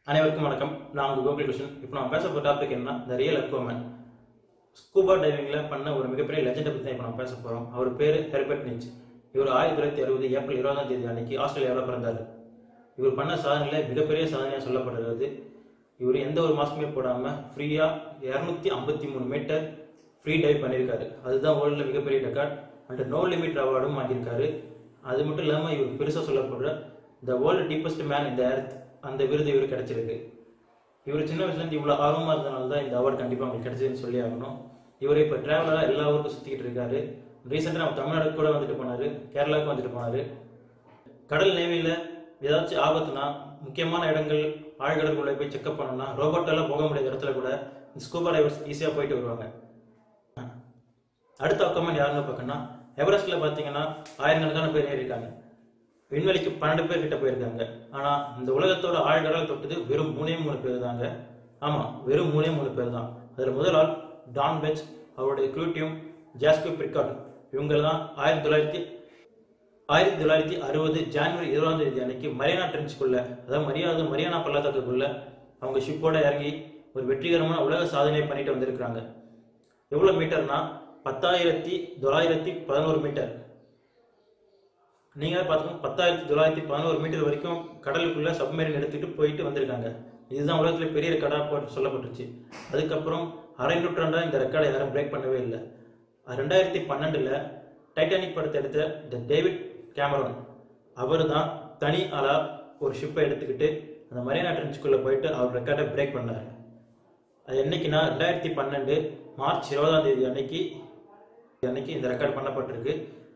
அனைவருக்கும் வணக்கம் நான் உங்கள் கோகுல் கிருஷ்ணன் இப்போ நான் பேச போகிற டாபிக் என்ன த ரியல் அக்வாமேன் ஸ்கூபா டைவிங்கில் பண்ண ஒரு மிகப்பெரிய லெஜெண்டை பற்றி தான் இப்போ நம்ம பேச போகிறோம் அவர் பேர் ஹெர்பர்ட் நிச் இவர் ஆயிரத்தி தொள்ளாயிரத்தி அறுபது ஏப்ரல் இருபதாம் தேதி அன்னைக்கு ஆஸ்திரேலியாவில் பிறந்தார் இவர் பண்ண சாதனையில் மிகப்பெரிய சாதனையாக சொல்லப்படுறது இவர் எந்த ஒரு மாஸ்க்குமே போடாமல் ஃப்ரீயாக இரநூத்தி ஐம்பத்தி மூணு மீட்டர் ஃப்ரீ டைவ் பண்ணியிருக்காரு அதுதான் வேர்ல்டில் மிகப்பெரிய ரெக்கார்ட் அண்ட் நோ லிமிட் அவார்டும் வாங்கியிருக்காரு அது மட்டும் இல்லாமல் இவர் பெருசாக சொல்லப்படுற த வேர்ல்டு டீப்பஸ்ட் மேன் இந்த எர்த் அந்த விருது இவர் கிடைச்சிருக்கு இவர் சின்ன வயசுலேருந்து இவ்வளோ ஆர்வமாக இருந்தனால தான் இந்த அவார்டு கண்டிப்பாக அவங்களுக்கு கிடைச்சதுன்னு சொல்லி ஆகணும் இவர் இப்போ ட்ராவலராக எல்லா ஊருக்கும் சுற்றிக்கிட்டு இருக்காரு ரீசெண்டாக நம்ம தமிழ்நாடு கூட வந்துட்டு போனார் கேரளாவுக்கு வந்துட்டு போனார் கடல் நேவியில் ஏதாச்சும் ஆபத்துனா முக்கியமான இடங்கள் ஆழ்கடலுக்குள்ளே போய் செக்அப் பண்ணணும்னா ரோபோட்டெல்லாம் போக முடியாத இடத்துல கூட ஸ்கூபா டைவர்ஸ் ஈஸியாக போயிட்டு வருவாங்க அடுத்த அக்கமெண்ட் யாருன்னு பார்க்கணும்னா எவரெஸ்ட்ல பார்த்தீங்கன்னா ஆயிரக்கணக்கான பேர் ஏறி இருக்காங்க விண்வெளிக்கு பன்னெண்டு பேர் கிட்ட போயிருக்காங்க ஆனா இந்த உலகத்தோட ஆழ்கடல் தொட்டது வெறும் மூணே மூணு பேர் தாங்க ஆமா வெறும் மூணே மூணு பேர் தான் அதுல முதல் ஆள் டான் பெச் அவருடைய க்ரூட்டியும் ஜாஸ்கோ பிரிக்கார்டு இவங்கெல்லாம் ஆயிரத்தி தொள்ளாயிரத்தி ஆயிரத்தி தொள்ளாயிரத்தி அறுபது ஜான்வரி இருபதாம் தேதி அன்னைக்கு மரியானா ட்ரெஞ்சுக்குள்ள அதாவது மரியாதை மரியானா பள்ளத்தாக்குக்குள்ள அவங்க ஷிப்போட இறங்கி ஒரு வெற்றிகரமான உலக சாதனை பண்ணிட்டு வந்திருக்கிறாங்க எவ்வளவு மீட்டர்னா பத்தாயிரத்தி தொள்ளாயிரத்தி பதினோரு மீட்டர் நீங்க பார்த்துக்கோங்க பத்தாயிரத்தி தொள்ளாயிரத்தி பதினோரு மீட்டர் வரைக்கும் கடலுக்குள்ள சப்மரீன் எடுத்துட்டு போயிட்டு வந்திருக்காங்க இதுதான் உலகத்துல பெரிய ரெக்கார்டா போட்டு சொல்லப்பட்டுச்சு அதுக்கப்புறம் அரை நூற்றாண்டா இந்த ரெக்கார்டை யாரும் பிரேக் பண்ணவே இல்லை ரெண்டாயிரத்தி பன்னெண்டுல டைட்டானிக் படத்தை எடுத்த த டேவிட் கேமரோன் அவர் தான் தனி ஆளா ஒரு ஷிப்பை எடுத்துக்கிட்டு அந்த மரியானா ட்ரெஞ்சுக்குள்ள போயிட்டு அவர் ரெக்கார்டை பிரேக் பண்ணாரு அது என்னைக்குன்னா ரெண்டாயிரத்தி பன்னெண்டு மார்ச் இருபதாம் தேதி அன்னைக்கு அன்னைக்கு இந்த ரெக்கார்ட் பண்ணப்பட்டிருக்கு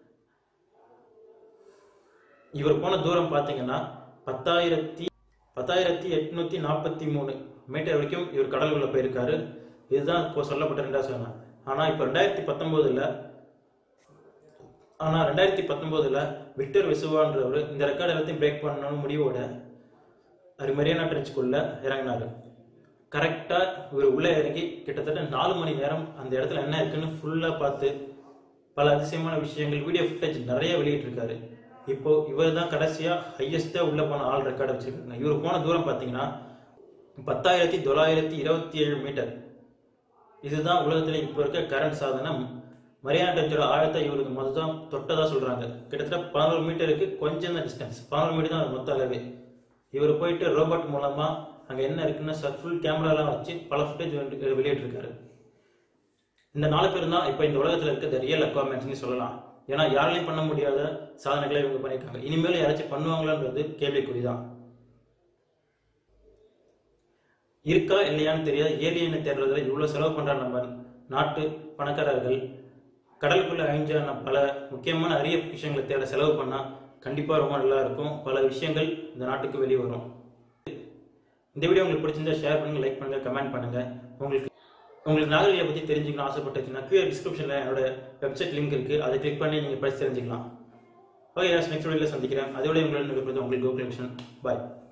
இவர் போன தூரம் பார்த்தீங்கன்னா பத்தாயிரத்தி பத்தாயிரத்தி எட்நூத்தி நாற்பத்தி மூணு மீட்டர் வரைக்கும் இவர் கடலுக்குள்ள போயிருக்காரு இதுதான் இப்போ சொல்லப்பட்ட ரெண்டாவது சொன்னேன் ஆனால் இப்போ ரெண்டாயிரத்தி பத்தொம்போதுல ஆனால் ரெண்டாயிரத்தி பத்தொம்போதுல விக்டர் விசுவான்றவர் இந்த ரெக்கார்ட் எல்லாத்தையும் பிரேக் பண்ணணும்னு முடிவோட அவர் மரியானா ட்ரெஞ்சுக்குள்ள இறங்கினாரு கரெக்டாக இவர் உள்ளே இறங்கி கிட்டத்தட்ட நாலு மணி நேரம் அந்த இடத்துல என்ன இருக்குன்னு ஃபுல்லாக பார்த்து பல அதிசயமான விஷயங்கள் வீடியோ ஃபுட்டேஜ் நிறைய வெளியிட்டிருக்காரு இப்போ இவர் தான் கடைசியாக ஹையஸ்ட்டாக உள்ளே போன ஆள் ரெக்கார்டு வச்சிருக்காங்க இவர் போன தூரம் பார்த்தீங்கன்னா பத்தாயிரத்தி தொள்ளாயிரத்தி இருபத்தி ஏழு மீட்டர் இதுதான் உலகத்தில் இப்போ இருக்க கரண்ட் சாதனை மரியானா டெஞ்சோட ஆழத்தை இவருக்கு மொத்தம் தான் தொட்டதாக சொல்கிறாங்க கிட்டத்தட்ட பதினோரு மீட்டருக்கு கொஞ்சம் தான் டிஸ்டன்ஸ் பதினோரு மீட்டர் தான் அது மொத்த அளவு இவர் போயிட்டு ரோபோட் மூலமாக அங்கே என்ன இருக்குன்னு ஃபுல் கேமராலாம் வச்சு பல ஃபுட்டேஜ் வெளியிட்டிருக்காரு இந்த நாலு பேர் தான் இப்போ இந்த உலகத்தில் இருக்க த ரியல் அக்வார்மெண்ட்ஸ்னு சொல்லலாம் ஏன்னா யாராலையும் பண்ண முடியாத சாதனைகளை இவங்க பண்ணியிருக்காங்க இனிமேல் யாராச்சும் பண்ணுவாங்களான்றது கேள்விக்குறிதான் இருக்கா இல்லையான்னு தெரியாது ஏலியனை தேடுறதுல இவ்வளோ செலவு பண்ணுற நம்ம நாட்டு பணக்காரர்கள் கடலுக்குள்ள அழிஞ்சான பல முக்கியமான அரிய விஷயங்களை தேட செலவு பண்ணால் கண்டிப்பாக ரொம்ப நல்லா இருக்கும் பல விஷயங்கள் இந்த நாட்டுக்கு வெளியே வரும் இந்த வீடியோ உங்களுக்கு பிடிச்சிருந்தா ஷேர் பண்ணுங்க லைக் பண்ணுங்க கமெண்ட் பண்ணுங்க உங்களுக்கு உங்களுக்கு நாகரிகளை பற்றி தெரிஞ்சுக்கணும் ஆசைப்பட்டுச்சுன்னா கீழே டிஸ்கிரிப்ஷனில் என்னோட வெப்சைட் லிங்க் இருக்குது அதை கிளிக் பண்ணி நீங்கள் படித்து தெரிஞ்சுக்கலாம் ஓகே நெக்ஸ்ட் வீடியோவில் சந்திக்கிறேன் அதோட உங்களை உங்களுக்கு கோகுல் பாய்